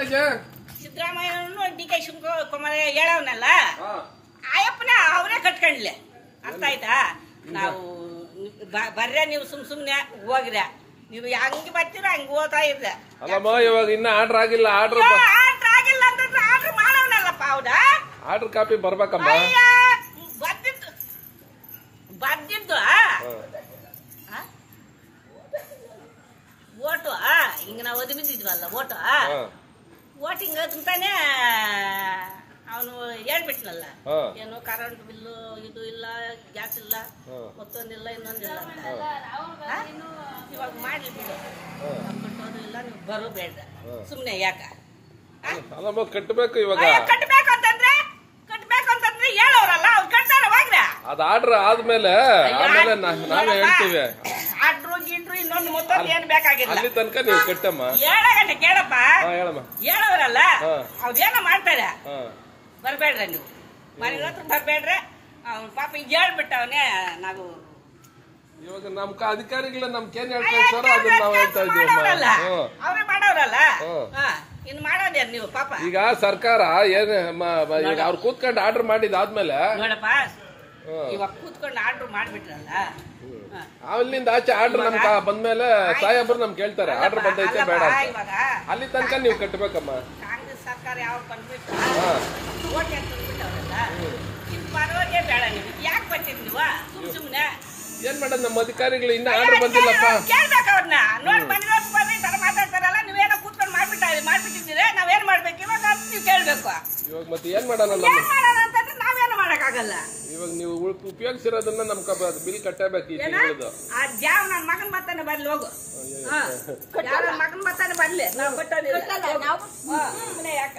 ಸಿದ್ದರಾಮಯ್ಯನನ್ನು D K Shivakumar ಹೇಳವನಲ್ಲ ಆಯಪ್ಪನ ಅವರೇ ಕಟ್ಕೊಂಡ್ಲೆ ಅರ್ಥ ಆಯ್ತಾ ನಾವು ಬ- ಬರ್ರೆ ನೀವು ಸುಮ್ ಸುಮ್ನೆ ಹೋಗ್ರೆ ನೀವು ಹಂಗೆ ಬರ್ತೀರ ಹಂಗೆ ಓದ್ತಾ ಇರ್ರೆ ಅಲ್ಲಮ್ಮ ಇವಾಗ ಇನ್ನ ಆರ್ಡರ್ ಆಗಿಲ್ಲ ಆರ್ಡರ್ ಆರ್ಡ್ರ್ ಆಗಿಲ್ಲ ಅಂತಂದ್ರೆ ಆರ್ಡ್ರ್ ಮಾಡವನಲ್ಲಪ್ಪ ಹೌದಾ ಆರ್ಡರ್ ಕಾಪಿ ಬರ್ಬೇಕಮ್ಮ ಅಯ್ಯ ಬರ್ದಿದ್ದು ಬರ್ದಿದ್ದು ಆ? ಆ? ಓಟು ಆ? ಹಿಂಗ ನಾವು ಒದಿ ಬಿದ್ದಿದ್ವಲ್ಲ ಓಟು ಆ? ಹಾ. ಓಟಿಂಗ್ ಅಂತಾನೆ ಅವನು ಹೇಳ್ಬಿಟ್ನಲ್ಲ ಹಾ. ಏನು ಕರೆಂಟ್ ಬಿಲ್ಲು ಇದು ಇಲ್ಲ ಗ್ಯಾಸ್ ಇಲ್ಲ ಹಾ. ಮತ್ತೊಂದಿಲ್ಲ ಇನ್ನೊಂದಿಲ್ಲ ಅಂತ ಹಾ? ಇವಾಗ ಮಾಡ್ಲಿ ಬಿಡು ನಮ್ ಕಟ್ಟೋದು ಇಲ್ಲ ನೀವು ಬರೋಬೇಡ ಸುಮ್ನೆ ಯಾಕ ಆ? ಅಲ್ಲಮ್ಮ ಕಟ್ಟಬೇಕು ಇವಾಗ ಅಯ್ಯೋ, ಕಟ್ಬೇಕು ಅಂತಂದ್ರೆ ಕಟ್ಬೇಕು ಅಂತಂದ್ರೆ ಹೇಳೋರಲ್ಲ ಅವ್ರು ಕಟ್ತಾರ ಹೋಗ್ರ ಅದ್ ಆರ್ಡರ್ ಆದ್ಮೇಲೆ ಆಮೇಲೆ ನಾ- ನಾವೇ ಹೇಳ್ತೀವಿ ಆಡ್ರು ಗಿಡ್ರು ಇನ್ನೊಂದು ಮತ್ತೊಂದು ಏನ್ ಬೇಕಾಗಿಲ್ಲ ಅಲ್ಲಿ ತನಕ ನೀವು ಕಟ್ಟಮ್ಮ ಹೇಳ ಗಂಟೆ ಕೇಳಪ್ಪ ಹಾ ಹೇಳಮ್ಮ ಹೇಳೋರಲ್ಲ ಹಾ. ಅವ್ರೇನೋ ಮಾಡ್ತಾರೆ ಹಾ ಬರ್ಬೇಡ್ರಿ ನೀವು ಮನೆ ಹತ್ರ ಬರ್ಬೇಡ್ರಿ ಅವ್ನ ಪಾಪ ಈಗ ಹೇಳ್ಬಿಟ್ಟವನೇ ನಾವು ಇವಾಗ ನಮ್ ಕ- ಅಧಿಕಾರಿಗಳ ನಮ್ಗೆ ಏನ್ ಹೇಳ್ತಾರೆ ಸರ್ ಅದನ್ನ ನಾವು ಹೇಳ್ತಾ ಇದೀವಮ್ಮ ಮಾಡೋರಲ್ಲ ಹ್ಮ್. ಅವ್ರೇ ಮಾಡೋರಲ್ಲ ಹ್ಮ್. ಹಾ ಇನ್ನು ಮಾಡೋದೇನ್ ನೀವು ಪಾಪ ಈಗ ಸರ್ಕಾರ ಏನ್ ಮ- ಮ- ಈಗ ಅವ್ರು ಕೂತ್ಕೊಂಡು ಆರ್ಡರ್ ಮಾಡಿದಾದ್ಮೇಲೆ ನೋಡಪ್ಪ ಹ್ಮ್. ಇವಾಗ ಕೂತ್ಕೊಂಡು ಆರ್ಡ್ರ್ ಮಾಡ್ಬಿಟ್ರಲ್ಲ ಹಾ. ಅಲ್ಲಿಂದ ಆಚೆ ಆರ್ಡರ್ ನಮ್ ಕ- ಬಂದ್ಮೇಲೆ ಸಾಹೇಬ್ರು ನಮ್ ಕೇಳ್ತಾರೆ ಆರ್ಡರ್ ಬಂದೈತೆ ಬೇಡ ಅಲ್ಲಪ್ಪ, ಅಂತ ಇವಾಗ ಅಲ್ಲಿ ತನಕ ನೀವು ಕಟ್ಟಬೇಕಮ್ಮ ಕಾಂಗ್ರೆಸ್ ಸರ್ಕಾರ ಯಾವ ಬಂದ್ಬಿಟ್ಟು ಹಾ. ಓಟ್ ಅಂತ ಬಂದ್ಬಿಟ್ಟವ್ರಲ್ಲ ಇದು ಬರೋದೇ ಬೇಡ ನೀವು ಯಾಕೆ ಬರ್ತೀರಿ ನೀವು ಸುಮ್ ಸುಮ್ನೆ ಏನ್ ಮಾಡೋದು ನಮ್ಮ ಅಧಿಕಾರಿಗಳು ಇನ್ನ ಆರ್ಡರ್ ಬಂದಿಲ್ಲಪ್ಪ ಕೇಳ್ಬೇಕು ಅವ್ರನ್ನ ನೋಡಿ ಬಂದಿರೋದು ಬರ್ರಿ ಈ ತರ ಮಾತಾಡ್ತಾರಲ್ಲ ನೀವೇನೋ ಕೂತ್ಕೊಂಡು ಮಾಡ್ಬಿಟ್ಟ ಮಾಡ್ಬಿಟ್ಟಿದ್ದೀರಿ ನಾವೇನ್ ಮಾಡ್ಬೇಕು ಇವಾಗ ಅಂತ ನೀವು ಕೇಳ್ಬೇಕು ಇವಾಗ ಮತ್ತೆ ಏನ್ ಮಾಡೋಣ ನಮ್ಮ ಏನ್ ಮಾಡೋಣ ಅಂತಂದ್ರೆ ನಾವೇನು ಮಾಡಕ್ಕಾಗಲ್ಲ ಇವಾಗ ನೀವು ಉಳ್- ಉಪಯೋಗಿಸಿರೋದನ್ನ ನಮ್ ಬಿಲ್ ಕಟ್ಟಬೇಕು ಈ ಏನ ತಿಂಗಳದು ಆ ಜಾವ ನನ್ನ ಮಗನ್ ಬರ್ತಾನೆ ಬರ್ಲಿ ಹೋಗು ಹಾ. ಯಾರ ಮಗನ್ ಬರ್ತಾನೆ ಬರ್ಲಿ ನಾವು ಕಟ್ಟೋದಿಲ್ಲ ಹಾ. ಸುಮ್ನೆ ಯಾಕ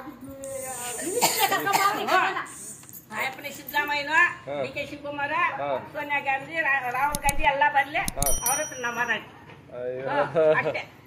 ಆಯಪ್ಪನ ಸಿದ್ದರಾಮಯ್ಯನ ಡಿ ಕೆ ಶಿವಕುಮಾರ ಹಾ. ಸೋನಿಯಾ ಗಾಂಧಿ ರಾ- ರಾಹುಲ್ ಗಾಂಧಿ ಎಲ್ಲ ಬರ್ಲಿ ಹಾ. ಅವ್ರ ಹತ್ರ ನಾವು ಮಾತಾಡಿ ಅಯ್ಯೋ ಹಾ, ಅಷ್ಟೇ